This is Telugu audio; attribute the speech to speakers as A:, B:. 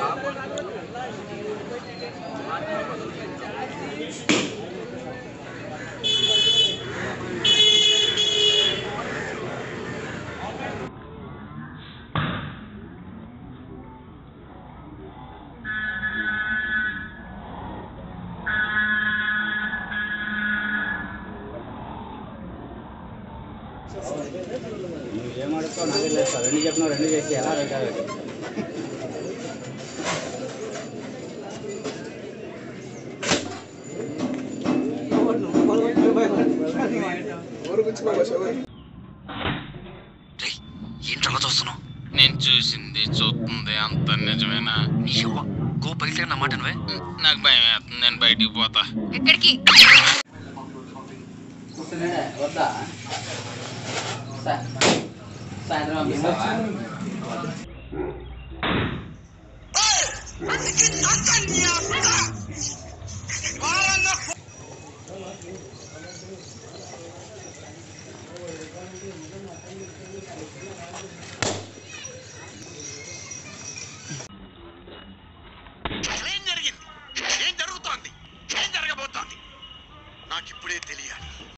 A: నువ్వు ఏం అడుగుతావు నాకు లేదు రెండు చెప్పినావు రెండు చేసి ఎలా పెట్టాలి
B: ఏంట్రా చూస్తున్నావు
C: నేను చూసింది చూస్తుంది అంత నిజమేనా
B: నీ శివ గో బయట నా మాట నువ్వే
C: నాకు భయం వేస్తుంది నేను బయటికి పోతా
D: ఎక్కడికి
A: కూర్చున్నాడే వద్దా సా- సాయంత్రం పంపిస్తావా
B: ఏం జరిగింది ఏం జరుగుతోంది ఏం జరగబోతోంది నాకిప్పుడే తెలియాలి